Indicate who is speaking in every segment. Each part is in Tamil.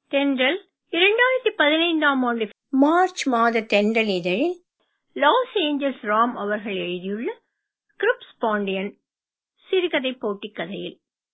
Speaker 1: தென்றல் இரண்டாயிரத்தி பதினைந்தாம் ஆண்டு மார்ச் மாத தென்றல் இதழில் லாஸ் ஏஞ்சல்ஸ் ராம் அவர்கள் எழுதியுள்ள கிரிப்ஸ் பாண்டியன் சிறுகதை போட்டி கதையில்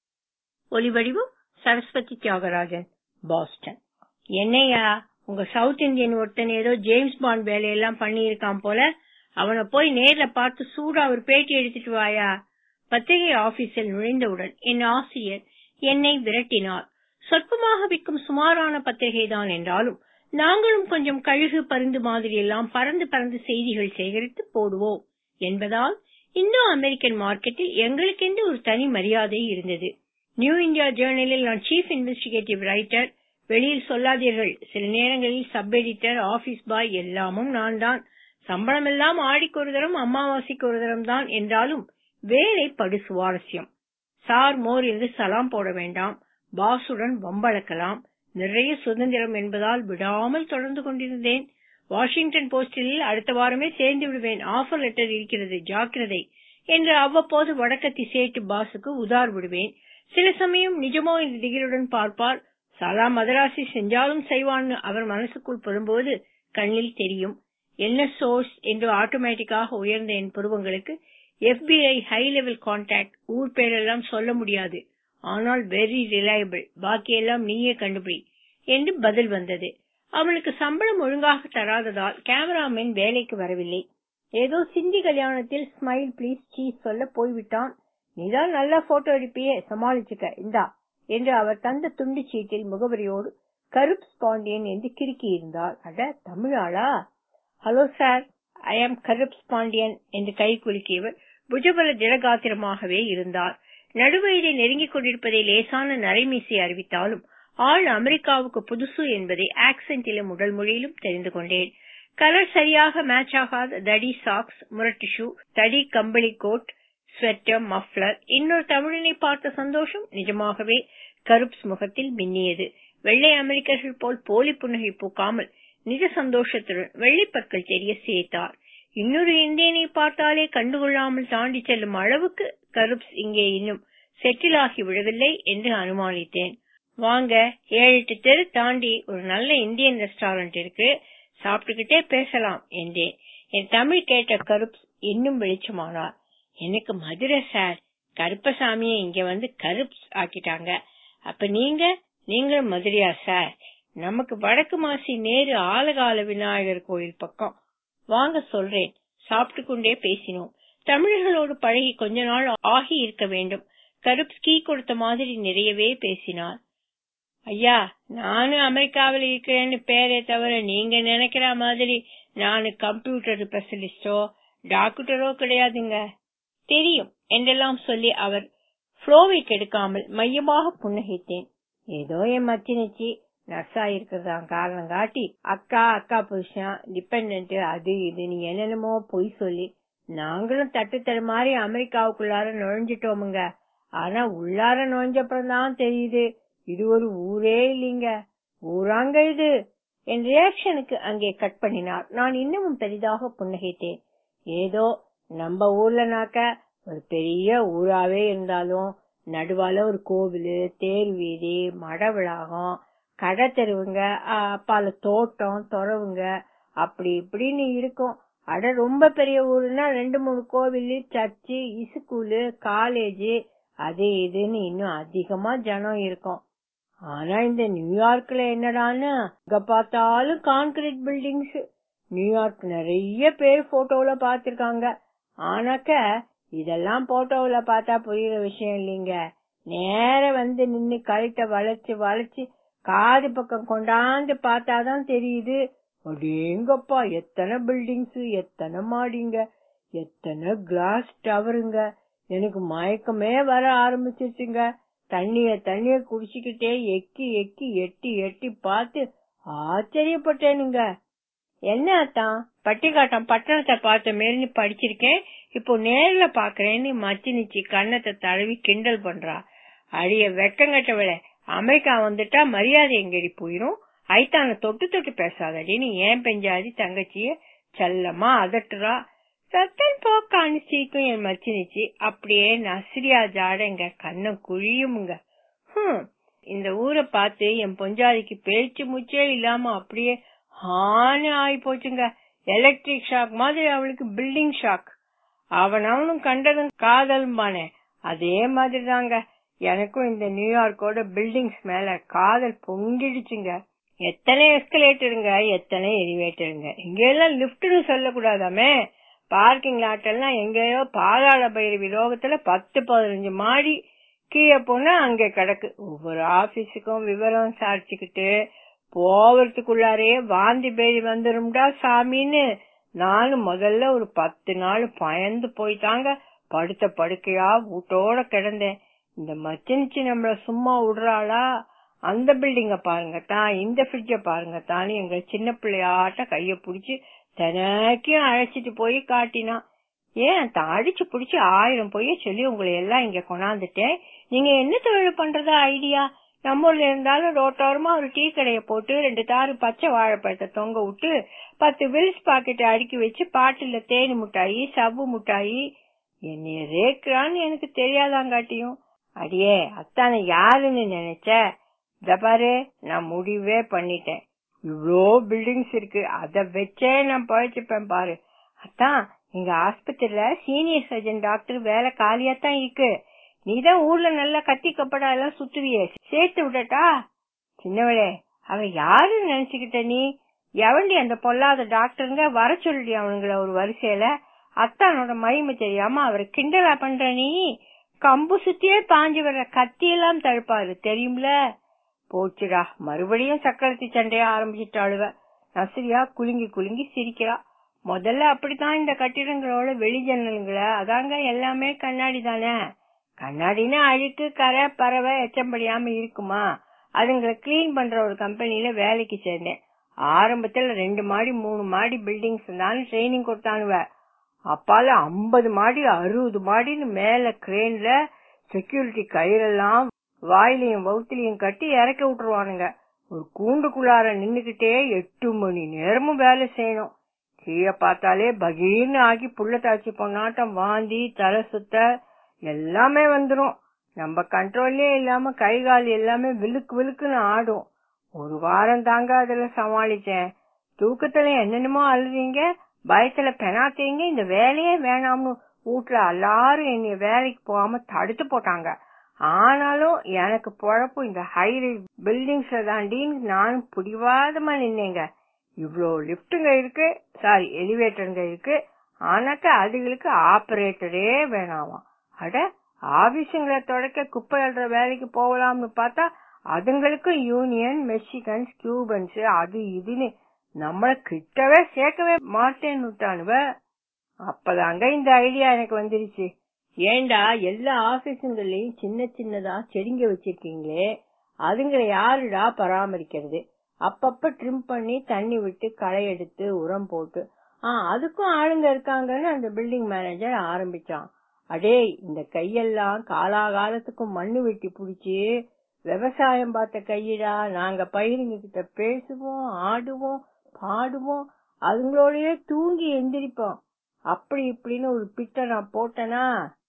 Speaker 1: ஒலிவடிவம் சரஸ்வதி தியாகராஜன் பாஸ்டன் என்னையா உங்க சவுத் இந்தியன் ஒருத்தன் ஏதோ ஜேம்ஸ் பாண்ட் வேலையெல்லாம் பண்ணியிருக்கான் போல அவனை போய் நேர்ல பார்த்து சூடா ஒரு பேட்டி எடுத்துட்டு வாயா பத்திரிகை ஆபீஸில் நுழைந்தவுடன் என் ஆசிரியர் என்னை விரட்டினார் சொற்பமாக விற்கும் சுமாரான பத்திரிகை தான் என்றாலும் நாங்களும் கொஞ்சம் கழுகு பருந்து மாதிரி எல்லாம் பறந்து பறந்து செய்திகள் சேகரித்து போடுவோம் என்பதால் இந்தோ அமெரிக்கன் மார்க்கெட்டில் எங்களுக்கென்று ஒரு தனி மரியாதை இருந்தது நியூ இந்தியா ஜேர்னலில் நான் சீஃப் இன்வெஸ்டிகேட்டிவ் ரைட்டர் வெளியில் சொல்லாதீர்கள் சில நேரங்களில் சப் எடிட்டர் ஆபீஸ் பாய் எல்லாமும் நான் தான் சம்பளம் எல்லாம் ஆடிக்கு ஒரு தரம் அமாவாசைக்கு ஒரு தரம் தான் என்றாலும் வேலை படு சுவாரஸ்யம் சார் மோர் என்று சலாம் போட வேண்டாம் பாசுடன் வம்பளக்கலாம் நிறைய சுதந்திரம் என்பதால் விடாமல் தொடர்ந்து கொண்டிருந்தேன் வாஷிங்டன் போஸ்டில் அடுத்த வாரமே சேர்ந்து விடுவேன் ஆஃபர் லெட்டர் இருக்கிறது ஜாக்கிரதை என்று அவ்வப்போது வடக்கத்தி சேட்டு பாசுக்கு உதார் விடுவேன் சில சமயம் நிஜமோ என்று திகிலுடன் பார்ப்பார் சாலா மதராசி செஞ்சாலும் செய்வான்னு அவர் மனசுக்குள் படும்போது கண்ணில் தெரியும் என்ன சோர்ஸ் என்று ஆட்டோமேட்டிக்காக உயர்ந்த என் புருவங்களுக்கு எஃபிஐ ஹை லெவல் கான்டாக்ட் ஊர் பேரெல்லாம் சொல்ல முடியாது ஆனால் வெரி ரிலையபிள் பாக்கியெல்லாம் நீயே கண்டுபிடி என்று பதில் வந்தது அவனுக்கு சம்பளம் ஒழுங்காக தராததால் கேமராமேன் வேலைக்கு வரவில்லை ஏதோ சிந்தி கல்யாணத்தில் ஸ்மைல் ப்ளீஸ் சீஸ் சொல்ல போய்விட்டான் நீதான் நல்லா போட்டோ எடுப்பியே சமாளிச்சுக்க இந்தா என்று அவர் தந்த துண்டு சீட்டில் முகவரியோடு கருப்ஸ் பாண்டியன் என்று கிறுக்கி இருந்தார் அட தமிழாளா ஹலோ சார் ஐ ஆம் கருப்ஸ் பாண்டியன் என்று கை குலுக்கியவர் புஜபல திடகாத்திரமாகவே இருந்தார் நடுவயதை நெருங்கிக் கொண்டிருப்பதை லேசான நரைமீசை அறிவித்தாலும் ஆள் அமெரிக்காவுக்கு புதுசு என்பதை ஆக்சென்டிலும் உடல் மொழியிலும் தெரிந்து கொண்டேன் கலர் சரியாக மேட்ச் ஆகாத தடி சாக்ஸ் முரட்டு ஷூ தடி கம்பளி கோட் ஸ்வெட்டர் மஃப்ளர் இன்னொரு தமிழனை பார்த்த சந்தோஷம் நிஜமாகவே கருப்ஸ் முகத்தில் மின்னியது வெள்ளை அமெரிக்கர்கள் போல் போலி புன்னகை பூக்காமல் நிஜ சந்தோஷத்துடன் வெள்ளிப்பற்கள் தெரிய சேர்த்தார் இன்னொரு இந்தியனை பார்த்தாலே கண்டுகொள்ளாமல் தாண்டி செல்லும் அளவுக்கு கருப்ஸ் இங்கே இன்னும் செட்டில் ஆகி விடவில்லை என்று அனுமானித்தேன் வாங்க ஏழு எட்டு தெரு தாண்டி ஒரு நல்ல இந்தியன் ரெஸ்டாரண்ட் இருக்கு சாப்பிட்டுக்கிட்டே பேசலாம் என்றேன் என் தமிழ் கேட்ட கருப்ஸ் இன்னும் வெளிச்சமானார் எனக்கு மதுரை சார் கருப்பசாமியை இங்க வந்து கருப்ஸ் ஆக்கிட்டாங்க அப்ப நீங்க நீங்களும் மதுரையா சார் நமக்கு வடக்கு மாசி நேரு ஆலகால விநாயகர் கோயில் பக்கம் வாங்க சொல்றேன் சாப்பிட்டு கொண்டே பேசினோம் தமிழர்களோடு பழகி கொஞ்ச நாள் ஆகி இருக்க வேண்டும் கருப் கீ கொடுத்த மாதிரி நிறையவே பேசினார் ஐயா நானும் அமெரிக்காவில் இருக்கிறேன்னு பேரே தவிர நீங்க நினைக்கிற மாதிரி நானு கம்ப்யூட்டர் ஸ்பெஷலிஸ்டோ டாக்டரோ கிடையாதுங்க தெரியும் என்றெல்லாம் சொல்லி அவர் ஃப்ளோவை கெடுக்காமல் மையமாக புன்னகைத்தேன் ஏதோ என் மச்சினிச்சி நர்ஸா இருக்கிறதான் காரணம் காட்டி அக்கா அக்கா புருஷன் டிபெண்ட் அது இது நீ என்னென்னமோ பொய் சொல்லி நாங்களும் தட்டு தரு மாதிரி அமெரிக்காவுக்குள்ளார நுழைஞ்சிட்டோமுங்க ஆனா உள்ளார நுழைஞ்சப்புறம் தான் தெரியுது இது ஒரு ஊரே இல்லீங்க ஊராங்க இது என் ரியாக்ஷனுக்கு அங்கே கட் பண்ணினார் நான் இன்னமும் பெரிதாக புன்னகைத்தேன் ஏதோ நம்ம ஊர்லனாக்க ஒரு பெரிய ஊராவே இருந்தாலும் நடுவால ஒரு கோவிலு தேர் வீதி மட விழாகம் கடை தெருவுங்க அப்பால தோட்டம் துறவுங்க அப்படி இப்படின்னு இருக்கும் அட ரொம்ப பெரிய ஊருன்னா ரெண்டு மூணு கோவில் சர்ச்சு இசுக்கூலு காலேஜ் அது இதுன்னு இன்னும் அதிகமா ஜனம் இருக்கும் ஆனா இந்த நியூயார்க்ல என்னடான்னு அங்க பார்த்தாலும் கான்கிரீட் பில்டிங்ஸ் நியூயார்க் நிறைய பேர் போட்டோல பாத்திருக்காங்க ஆனாக்க இதெல்லாம் போட்டோல பார்த்தா புரியுற விஷயம் இல்லைங்க நேர வந்து நின்னு கழுத்தை வளைச்சு வளைச்சு காது பக்கம் கொண்டாந்து பார்த்தாதான் தெரியுது அடேங்கப்பா எத்தனை பில்டிங்ஸ் எத்தனை மாடிங்க எத்தனை கிளாஸ் டவருங்க எனக்கு மயக்கமே வர ஆரம்பிச்சிருச்சுங்க தண்ணிய தண்ணிய குடிச்சுக்கிட்டே எக்கி எக்கி எட்டி எட்டி பார்த்து ஆச்சரியப்பட்டேனுங்க என்ன அத்தான் பட்டிக்காட்டம் பட்டணத்தை பார்த்த மாரி படிச்சிருக்கேன் இப்போ நேர்ல பாக்குறேன்னு மச்சினிச்சி கண்ணத்தை தடவி கிண்டல் பண்றா அடிய வெக்கங்கட்டவள அமெரிக்கா வந்துட்டா மரியாதை எங்கடி போயிரும் ஐத்தான தொட்டு தொட்டு பேசாதடின்னு ஏன் பெஞ்சாதி தங்கச்சிய செல்லமா அதட்டுறா சத்தன் போக்கான்னு சீக்கும் என் மச்சினிச்சு அப்படியே நசிரியா ஜாடங்க கண்ணம் குழியுமுங்க ஹம் இந்த ஊரை பார்த்து என் பொஞ்சாதிக்கு பேச்சு மூச்சே இல்லாம அப்படியே ஹானு ஆகி போச்சுங்க எலக்ட்ரிக் ஷாக் மாதிரி அவளுக்கு பில்டிங் ஷாக் அவன் அவனும் கண்டதும் காதல்பானே அதே மாதிரி தாங்க எனக்கும் இந்த நியூயார்க்கோட பில்டிங்ஸ் மேல காதல் பொங்கிடுச்சுங்க எத்தனை எஸ்கலேட்டருங்க எத்தனை எலிவேட்டருங்க இங்க எல்லாம் லிப்ட்னு சொல்லக்கூடாதாமே பார்க்கிங் லாட் எல்லாம் எங்கேயோ பாதாள பைரவி லோகத்துல பத்து பதினஞ்சு மாடி கீழே போனா அங்க கிடக்கு ஒவ்வொரு ஆபீஸுக்கும் விவரம் சாரிச்சுக்கிட்டு போவதுக்குள்ளாரே வாந்தி பேதி வந்துரும்டா சாமின்னு நானும் முதல்ல ஒரு பத்து நாள் பயந்து போய்தாங்க படுத்த படுக்கையா வீட்டோட கிடந்தேன் இந்த மச்சினிச்சு நம்மள சும்மா விடுறாளா அந்த பில்டிங்க பாருங்க தான் இந்த ஃப்ரிட்ஜ பாருங்க தான் எங்க சின்ன பிள்ளையாட்ட கைய புடிச்சு தினைக்கும் அழைச்சிட்டு போய் காட்டினான் ஏன் தான் அடிச்சு புடிச்சு ஆயிரம் பொய்ய சொல்லி உங்களை எல்லாம் இங்க கொண்டாந்துட்டேன் நீங்க என்ன தொழில் பண்றதா ஐடியா நம்ம ஊர்ல இருந்தாலும் ரோட்டோரமா ஒரு டீ கடைய போட்டு ரெண்டு தாறு பச்சை வாழைப்பழத்தை தொங்க விட்டு பத்து வில்ஸ் பாக்கெட் அடுக்கி வச்சு பாட்டில தேனி முட்டாயி சவ்வு முட்டாயி என்னைய ரேக்குறான்னு எனக்கு தெரியாதாங்காட்டியும் அடியே அத்தான யாருன்னு நினைச்ச இத பாரு நான் முடிவே பண்ணிட்டேன் இவ்ளோ பில்டிங்ஸ் இருக்கு அத வச்சே நான் பழச்சுப்பேன் பாரு அத்தான் எங்க ஆஸ்பத்திரியில சீனியர் சர்ஜன் டாக்டர் வேலை காலியா தான் இருக்கு நீதான் ஊர்ல நல்லா கத்தி கப்படா எல்லாம் சுத்துவியே சேர்த்து விடட்டா சின்னவளே அவ யாருன்னு நினைச்சுக்கிட்ட நீ எவண்டி அந்த பொல்லாத டாக்டருங்க வர சொல்லி அவனுங்கள ஒரு வரிசையில அத்தானோட மகிமை தெரியாம அவரை கிண்டலா பண்ற நீ கம்பு சுத்தியே பாஞ்சு வர்ற கத்தியெல்லாம் தடுப்பாரு தெரியும்ல போச்சுடா மறுபடியும் சக்கரத்தி சண்டைய ஆரம்பிச்சிட்டாளுவ நசிரியா குலுங்கி குலுங்கி சிரிக்கிறா முதல்ல அப்படித்தான் இந்த கட்டிடங்களோட வெளி ஜன்னல்களை அதாங்க எல்லாமே கண்ணாடி தானே கண்ணாடினா அழுக்கு கரை பறவை எச்சம்படியாம இருக்குமா அதுங்களை கிளீன் பண்ற ஒரு கம்பெனில வேலைக்கு சேர்ந்தேன் ஆரம்பத்துல ரெண்டு மாடி மூணு மாடி பில்டிங்ஸ் தான் ட்ரைனிங் கொடுத்தானுவ அப்பால ஐம்பது மாடி அறுபது மாடின்னு மேல கிரேன்ல செக்யூரிட்டி கயிறெல்லாம் வாயிலையும் வவுத்திலையும் கட்டி இறக்கி விட்டுருவானுங்க ஒரு கூண்டுக்குள்ளார நின்னுகிட்டே எட்டு மணி நேரமும் வேலை செய்யணும் கீழே பார்த்தாலே பகீர்னு ஆகி புள்ள தாச்சி பொண்ணாட்டம் வாந்தி தலை சுத்த எல்லாமே வந்துரும் நம்ம கண்ட்ரோல்லே இல்லாம கை கால் எல்லாமே விழுக்கு விழுக்குன்னு ஆடும் ஒரு வாரம் தாங்க அதுல சமாளிச்சேன் தூக்கத்துல என்னென்னமோ அழுறீங்க பயத்துல பெணாத்தீங்க இந்த வேலையே வேணாம்னு வீட்டுல எல்லாரும் என்னைய வேலைக்கு போகாம தடுத்து போட்டாங்க ஆனாலும் எனக்கு பொழப்பு இந்த ஹை பில்டிங்ஸ்ல தாண்டின்னு நானும் பிடிவாதமா நின்னேங்க இவ்ளோ லிப்டுங்க இருக்கு சாரி எலிவேட்டருங்க இருக்கு ஆனாக்க அதுகளுக்கு ஆபரேட்டரே வேணாமா அட ஆபீஸுங்களை தொடக்க குப்பை அள்ளுற வேலைக்கு போகலாம்னு பார்த்தா அதுங்களுக்கு யூனியன் மெக்சிகன்ஸ் கியூபன்ஸ் அது இதுன்னு நம்மள கிட்டவே சேர்க்கவே மாட்டேன்னு விட்டானுவ அப்பதாங்க இந்த ஐடியா எனக்கு வந்துருச்சு ஏண்டா எல்லா ஆபீஸுங்களையும் சின்ன சின்னதா செடிங்க வச்சிருக்கீங்களே அதுங்களை யாருடா பராமரிக்கிறது அப்பப்ப ட்ரிம் பண்ணி தண்ணி விட்டு களை எடுத்து உரம் போட்டு ஆஹ் அதுக்கும் ஆளுங்க இருக்காங்கன்னு அந்த பில்டிங் மேனேஜர் ஆரம்பிச்சான் அடே இந்த கையெல்லாம் காலாகாலத்துக்கும் மண்ணு வெட்டி புடிச்சு விவசாயம் பார்த்த கையிடா நாங்க பயிருங்க கிட்ட பேசுவோம் ஆடுவோம் பாடுவோம் அதுங்களோடயே தூங்கி எந்திரிப்போம் அப்படி இப்படின்னு ஒரு பிட்ட நான் போட்டேனா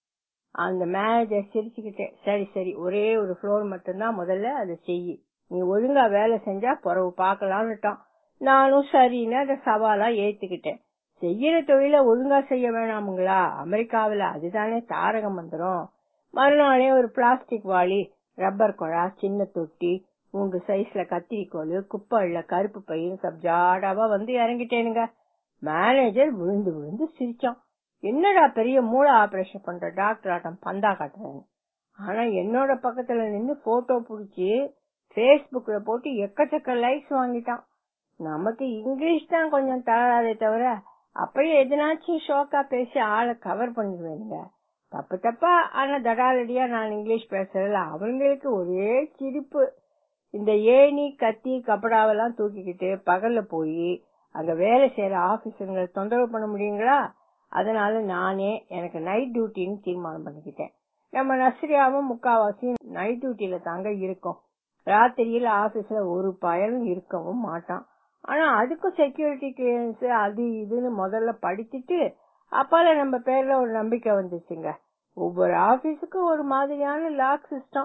Speaker 1: அந்த மேனேஜர் சிரிச்சுக்கிட்டே சரி சரி ஒரே ஒரு ஃப்ளோர் மட்டும்தான் முதல்ல அதை செய்யி நீ ஒழுங்கா வேலை செஞ்சா பிறகு பாக்கலான்னுட்டான் நானும் சரின்னு அதை சவாலா ஏத்துக்கிட்டேன் செய்யற தொழில ஒழுங்கா செய்ய வேணாமுங்களா அமெரிக்காவில அதுதானே தாரக மந்திரம் மறுநாளே ஒரு பிளாஸ்டிக் வாளி ரப்பர் குழா சின்ன தொட்டி மூன்று சைஸ்ல கத்திரிக்கோல் குப்பை அள்ள கருப்பு பயிர் சப்ஜாடாவா வந்து இறங்கிட்டேனுங்க மேனேஜர் விழுந்து விழுந்து சிரிச்சான் என்னடா பெரிய மூளை ஆபரேஷன் பண்ற டாக்டர் ஆட்டம் பந்தா காட்டுறேன் ஆனா என்னோட பக்கத்துல நின்னு போட்டோ புடிச்சு பேஸ்புக்ல போட்டு எக்கச்சக்க லைக்ஸ் வாங்கிட்டான் நமக்கு இங்கிலீஷ் தான் கொஞ்சம் தராதே தவிர அப்படியே எதனாச்சும் ஷோக்கா பேசி ஆளை கவர் பண்ணிடுவேனுங்க தப்பு தப்பா ஆனா தடாலடியா நான் இங்கிலீஷ் பேசுறதுல அவங்களுக்கு ஒரே சிரிப்பு இந்த ஏணி கத்தி கப்படாவெல்லாம் தூக்கிக்கிட்டு பகல்ல போய் அங்க வேலை செய்யற ஆபீஸருங்களை தொந்தரவு பண்ண முடியுங்களா அதனால நானே எனக்கு நைட் டியூட்டின்னு தீர்மானம் பண்ணிக்கிட்டேன் நம்ம நஸ்ரியாவும் முக்காவாசி நைட் டியூட்டில தாங்க இருக்கோம் ராத்திரியில ஆபீஸ்ல ஒரு பயனும் இருக்கவும் மாட்டான் ஆனா அதுக்கும் செக்யூரிட்டி கிளியரன்ஸ் அது இதுன்னு முதல்ல படிச்சுட்டு அப்பால நம்ம பேர்ல ஒரு நம்பிக்கை வந்துச்சுங்க ஒவ்வொரு ஆபீஸுக்கும் ஒரு மாதிரியான லாக் சிஸ்டம்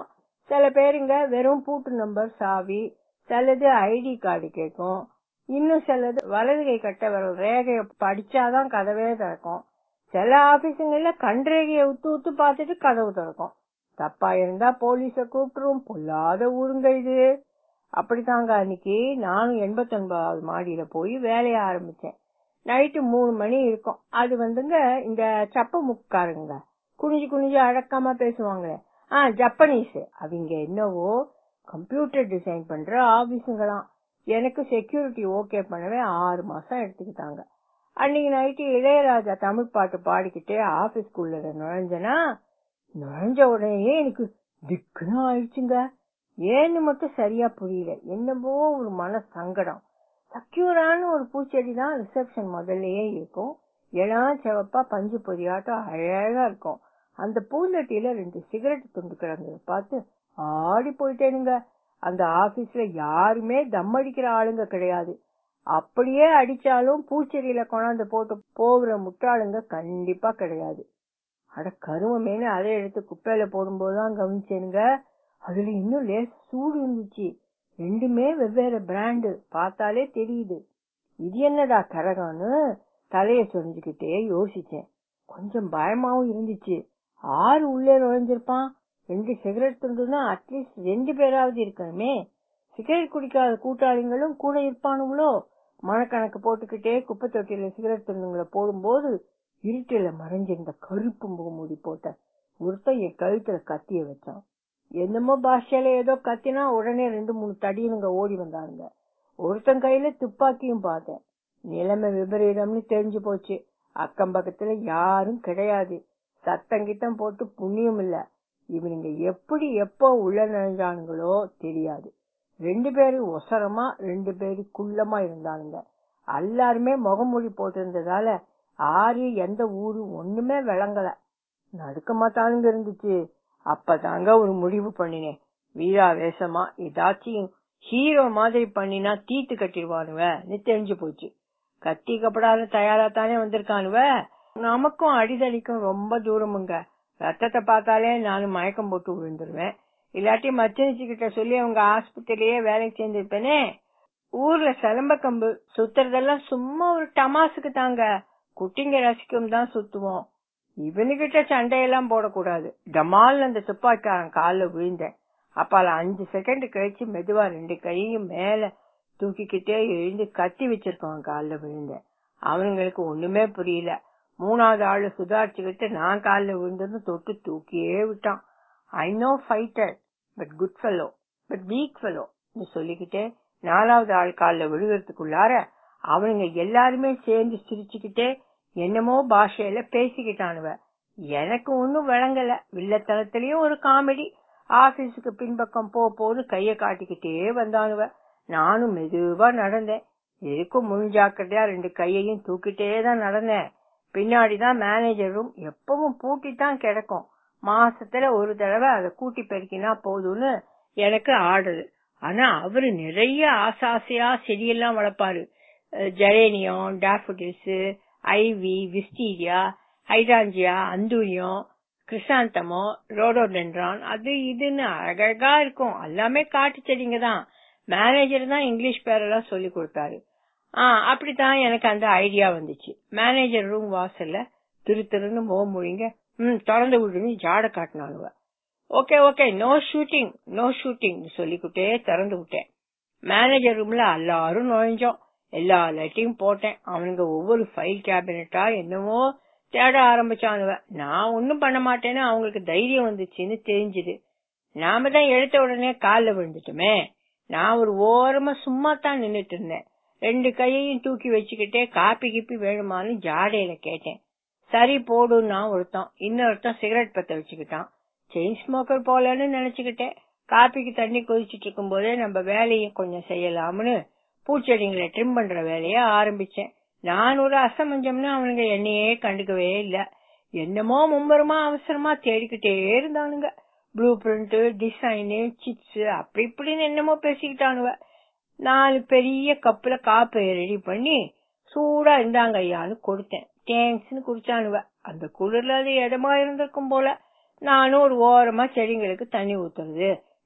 Speaker 1: சில பேருங்க வெறும் பூட்டு நம்பர் சாவி சிலது ஐடி கார்டு கேட்கும் இன்னும் சிலது வலது கை கட்ட விரல் ரேகைய படிச்சாதான் கதவே திறக்கும் சில ஆபீஸுங்கள்ல கண் ரேகைய உத்து உத்து பார்த்துட்டு கதவு திறக்கும் தப்பா இருந்தா போலீஸ கூப்பிட்டுரும் பொல்லாத ஊருங்க இது அப்படித்தாங்க அன்னைக்கு நானும் எண்பத்தி ஒன்பதாவது மாடியில போய் வேலைய ஆரம்பிச்சேன் நைட்டு மூணு மணி இருக்கும் அது வந்துங்க இந்த சப்ப முக்காருங்க குனிஞ்சு குனிஞ்சு அடக்காம பேசுவாங்களே ஆ ஜப்பனீஸ் அவங்க என்னவோ கம்ப்யூட்டர் டிசைன் பண்ற ஆபீஸுங்களாம் எனக்கு செக்யூரிட்டி ஓகே பண்ணவே ஆறு மாசம் எடுத்துக்கிட்டாங்க அன்னைக்கு நைட்டு இளையராஜா தமிழ் பாட்டு பாடிக்கிட்டே ஆபீஸ்க்குள்ள நுழைஞ்சனா நுழைஞ்ச உடனே எனக்கு திக்குன்னு ஆயிடுச்சுங்க ஏன்னு மட்டும் சரியா புரியல என்னவோ ஒரு மன சங்கடம் சக்யூரான ஒரு பூச்செடி தான் ரிசப்ஷன் முதல்லயே இருக்கும் இளம் சிவப்பா பஞ்சு பொதியாட்டம் அழகா இருக்கும் அந்த பூந்தட்டியில ரெண்டு சிகரெட் துண்டு கிடந்தது பார்த்து ஆடி போயிட்டேனுங்க அந்த ஆபீஸ்ல யாருமே தம் அடிக்கிற ஆளுங்க கிடையாது அப்படியே அடிச்சாலும் பூச்செடியில கொண்டாந்து போட்டு போகிற முட்டாளுங்க கண்டிப்பா கிடையாது அட கருமமேனு அதை எடுத்து குப்பையில போடும்போதுதான் கவனிச்சேனுங்க அதுல இன்னும் லேஸ் சூடு இருந்துச்சு ரெண்டுமே வெவ்வேறு பிராண்டு பார்த்தாலே தெரியுது இது என்னடா கரகான்னு தலைய சொரிஞ்சுக்கிட்டே யோசிச்சேன் கொஞ்சம் பயமாவும் இருந்துச்சு ஆறு உள்ளே நுழைஞ்சிருப்பான் ரெண்டு சிகரெட் துண்டுனா அட்லீஸ்ட் ரெண்டு பேராவது இருக்கணுமே சிகரெட் குடிக்காத கூட்டாளிங்களும் கூட இருப்பானுங்களோ மனக்கணக்கு போட்டுக்கிட்டே குப்பை தொட்டியில சிகரெட் துண்டுங்களை போடும்போது இருட்டுல மறைஞ்சிருந்த கருப்பு முகமூடி போட்ட ஒருத்தன் என் கழுத்துல கத்திய வச்சான் என்னமோ பாஷையில ஏதோ கத்தினா உடனே ரெண்டு மூணு தடியனுங்க ஓடி வந்தாங்க ஒருத்தன் கையில துப்பாக்கியும் பார்த்தேன் நிலைமை விபரீதம்னு தெரிஞ்சு போச்சு அக்கம் பக்கத்துல யாரும் கிடையாது சத்தம் கிட்டம் போட்டு புண்ணியம் இல்ல இவனுங்க எப்படி எப்போ உள்ள நுழைஞ்சானுங்களோ தெரியாது ரெண்டு பேரு ஒசரமா ரெண்டு பேரு குள்ளமா இருந்தானுங்க எல்லாருமே முகமூடி போட்டிருந்ததால ஆறு எந்த ஊரு ஒண்ணுமே விளங்கல நடுக்கமா தானுங்க இருந்துச்சு அப்பதாங்க ஒரு முடிவு பண்ணினேன் வீரா வேஷமா ஏதாச்சும் ஹீரோ மாதிரி பண்ணினா தீத்து கட்டிடுவானுவ தெரிஞ்சு போச்சு கத்தி கப்படாத தயாரா தானே வந்திருக்கானுவ நமக்கும் அடிதடிக்கும் ரொம்ப தூரமுங்க ரத்தத்தை பார்த்தாலே நானும் மயக்கம் போட்டு விழுந்துருவேன் இல்லாட்டி மச்சனிச்சு கிட்ட சொல்லி அவங்க ஆஸ்பத்திரியே வேலைக்கு சேர்ந்திருப்பேனே ஊர்ல சிலம்ப கம்பு சுத்துறதெல்லாம் சும்மா ஒரு டமாசுக்கு தாங்க குட்டிங்க ரசிக்கும் தான் சுத்துவோம் இவனுகிட்ட சண்டையெல்லாம் போடக்கூடாது டமால் அந்த துப்பாக்கியாரன் காலில் விழுந்தேன் அப்பால அஞ்சு செகண்ட் கழிச்சு மெதுவா ரெண்டு கையும் மேல தூக்கிக்கிட்டே எழுந்து கத்தி வச்சிருக்கான் காலில் விழுந்தேன் அவனுங்களுக்கு ஒண்ணுமே புரியல மூணாவது ஆளு சுதாரிச்சுக்கிட்டு நான் காலில் விழுந்ததும் தொட்டு தூக்கியே விட்டான் I know fighter but good fellow but weak fellow சொல்லிக்கிட்டே நாலாவது ஆள் காலில் விழுகிறதுக்குள்ளார அவனுங்க எல்லாருமே சேர்ந்து சிரிச்சுக்கிட்டே என்னமோ பாஷையில பேசிக்கிட்டானுவ எனக்கு ஒன்னும் விளங்கல வில்லத்தனத்திலயும் ஒரு காமெடி ஆபீஸுக்கு பின்பக்கம் போ போது கைய காட்டிக்கிட்டே வந்தானுவ நானும் மெதுவா நடந்தேன் எதுக்கும் முன் ஜாக்கிரதையா ரெண்டு கையையும் தூக்கிட்டே தான் நடந்தேன் பின்னாடிதான் மேனேஜர் ரூம் எப்பவும் பூட்டித்தான் கிடக்கும் மாசத்துல ஒரு தடவை அதை கூட்டி பெருக்கினா போதும்னு எனக்கு ஆடுது ஆனா அவரு நிறைய ஆசாசையா செடியெல்லாம் வளர்ப்பாரு geranium daffodils ivy wisteria hydrangea anthurium கிறிசாந்தமோ ரோடோடென்ட்ரான் அது இதுன்னு அழகழகா இருக்கும் எல்லாமே காட்டு செடிங்க தான் மேனேஜர் தான் இங்கிலீஷ் பேரெல்லாம் சொல்லி கொடுத்தாரு ஆ அப்படித்தான் எனக்கு அந்த ஐடியா வந்துச்சு மேனேஜர் ரூம் வாசல்ல திரு திருன்னு மோ மொழிங்க ம் திறந்து விடுன்னு ஜாட காட்டினானுவ okay okay no shooting no shooting சொல்லிக்கிட்டே திறந்து விட்டேன் மேனேஜர் ரூம்ல எல்லாரும் நுழைஞ்சோம் எல்லா லைட்டையும் போட்டேன் அவனுங்க ஒவ்வொரு ஃபைல் கேபினட்டா என்னவோ தேட ஆரம்பிச்சானுவ நான் ஒன்னும் பண்ண மாட்டேன்னு அவங்களுக்கு தைரியம் வந்துச்சுன்னு தெரிஞ்சுது நாம தான் எடுத்த உடனே காலில் விழுந்துட்டோமே நான் ஒரு ஓரமா சும்மா தான் நின்னுட்டு இருந்தேன் ரெண்டு கையையும் தூக்கி வச்சுக்கிட்டே காப்பி கிப்பி வேணுமான்னு ஜாடையில கேட்டேன் சரி போடுன்னா ஒருத்தன் இன்னொருத்தன் சிகரெட் பத்த வச்சுக்கிட்டான் செயின் ஸ்மோக்கர் போலன்னு நினைச்சுக்கிட்டேன் காப்பிக்கு தண்ணி கொதிச்சிட்டு இருக்கும் போதே நம்ம வேலையை கொஞ்சம் செய்யலாம்னு பூச்செடிங்களை ட்ரிம் பண்ற வேலைய ஆரம்பிச்சேன் நான் ஒரு அசமஞ்சம்னு அவனுங்க என்னையே கண்டுக்கவே இல்ல என்னமோ மும்பரமா அவசரமா தேடிக்கிட்டே இருந்தானுங்க ப்ளூ பிரிண்ட் டிசைனு சிப்ஸ் அப்படி இப்படின்னு என்னமோ பேசிக்கிட்டானுவ நாலு பெரிய கப்புல காப்பை ரெடி பண்ணி சூடா இருந்தாங்க ஐயான்னு கொடுத்தேன் தேங்க்ஸ்னு குடிச்சானுவ அந்த குளிர்ல அது இடமா இருந்திருக்கும் போல நானும் ஒரு ஓரமா செடிங்களுக்கு தண்ணி ஊத்துறது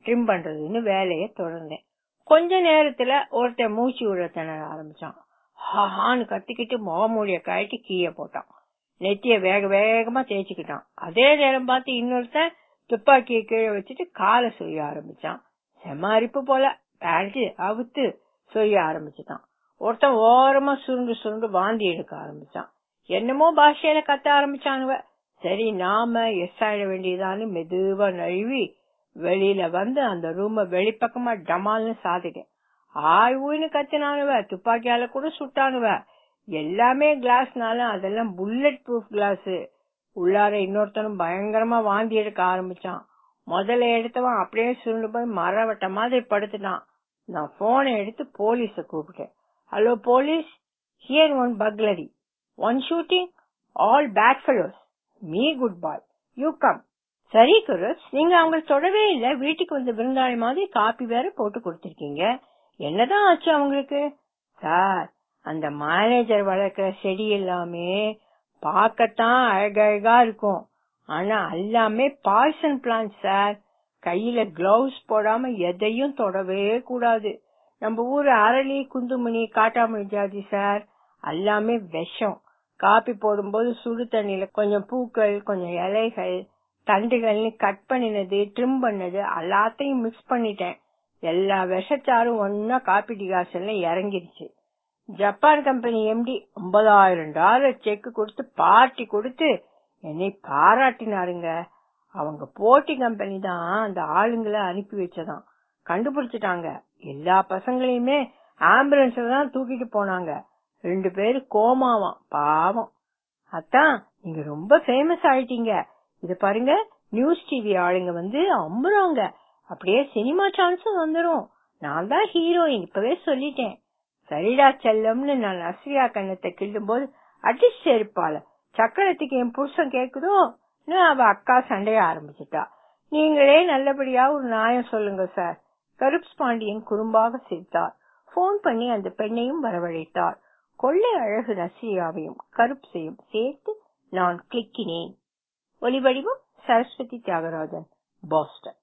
Speaker 1: ட்ரிம் பண்றதுன்னு வேலையை தொடர்ந்தேன் கொஞ்ச நேரத்துல ஒருத்தன் மூச்சு விட திணற ஆரம்பிச்சான் ஹான்னு கத்திக்கிட்டு முகமூடிய கழட்டி கீழே போட்டான் நெத்திய வேக வேகமா தேய்ச்சிக்கிட்டான் அதே நேரம் பார்த்து இன்னொருத்தன் துப்பாக்கியை கீழே வச்சுட்டு காலை சொரிய ஆரம்பிச்சான் செமாரிப்பு போல பேண்ட் அவுத்து சொரிய ஆரம்பிச்சுட்டான் ஒருத்தன் ஓரமா சுருண்டு சுருண்டு வாந்தி எடுக்க ஆரம்பிச்சான் என்னமோ பாஷையில கத்த ஆரம்பிச்சானுவ சரி நாம எஸ் ஆயிட வேண்டியதான்னு மெதுவா நழுவி வெளியில வந்து அந்த ரூம வெளிப்பக்கமா டமால்னு சாதிட்டேன் ஆய் ஊன்னு கத்தினானுவ துப்பாக்கியால கூட சுட்டானுவ எல்லாமே கிளாஸ்னால அதெல்லாம் புல்லட் ப்ரூஃப் கிளாஸ் உள்ளார இன்னொருத்தனும் பயங்கரமா வாந்தி எடுக்க ஆரம்பிச்சான் முதல்ல எடுத்தவன் அப்படியே சுருண்டு போய் மரவட்ட மாதிரி படுத்துட்டான் நான் போனை எடுத்து போலீஸ கூப்பிட்டேன் hello police here one burglary one shooting all bad fellows me good boy you come சரி குருஸ் நீங்க அவங்க தொடவே இல்ல வீட்டுக்கு வந்த விருந்தாளி மாதிரி காப்பி வேற போட்டு கொடுத்திருக்கீங்க என்னதான் ஆச்சு அவங்களுக்கு சார் அந்த மேனேஜர் வளர்க்கிற செடி எல்லாமே பார்க்கத்தான் அழகழகா இருக்கும் ஆனா எல்லாமே பாய்சன் பிளான்ட் சார் கையில கிளவுஸ் போடாம எதையும் தொடவே கூடாது நம்ம ஊரு அரளி குந்துமணி காட்டாமணி ஜாதி சார் எல்லாமே விஷம் காப்பி போடும்போது சுடு தண்ணியில கொஞ்சம் பூக்கள் கொஞ்சம் இலைகள் தண்டுகள்னு கட் பண்ணினது ட்ரிம் பண்ணது எல்லாத்தையும் மிக்ஸ் பண்ணிட்டேன் எல்லா விஷச்சாரும் ஒன்னா காப்பி டிகாசன்ல இறங்கிருச்சு ஜப்பான் கம்பெனி எம்டி ஐம்பதாயிரம் டாலர் செக் கொடுத்து பார்ட்டி கொடுத்து என்னை பாராட்டினாருங்க அவங்க போட்டி கம்பெனி தான் அந்த ஆளுங்களை அனுப்பி வச்சதாம் கண்டுபிடிச்சிட்டாங்க எல்லா பசங்களையுமே ஆம்புலன்ஸ்ல தான் தூக்கிட்டு போனாங்க ரெண்டு பேரு கோமாவாம் பாவம் அத்தான் நீங்க ரொம்ப ஃபேமஸ் ஆயிட்டீங்க இத பாருங்க நியூஸ் டிவி ஆளுங்க வந்து அம்புறாங்க அப்படியே சினிமா சான்ஸும் வந்துரும் நான் தான் ஹீரோயின் இப்பவே சொல்லிட்டேன் சரிடா செல்லம்னு நான் அஸ்ரியா கண்ணத்தை கிள்ளும் போது அடிச்சு இருப்பாள சக்கரத்துக்கு என் புருஷன் கேக்குதோ அவ அக்கா சண்டைய ஆரம்பிச்சிட்டா நீங்களே நல்லபடியா ஒரு நியாயம் சொல்லுங்க சார் கருப்ஸ் பாண்டியன் குறும்பாக சிரித்தார் போன் பண்ணி அந்த பெண்ணையும் வரவழைத்தார் கொள்ளை அழகு நசியாவையும் கருப்ஸையும் சேர்த்து நான் கிளிக்கினேன் ஒலிவடிவம் சரஸ்வதி தியாகராஜன் பாஸ்டன்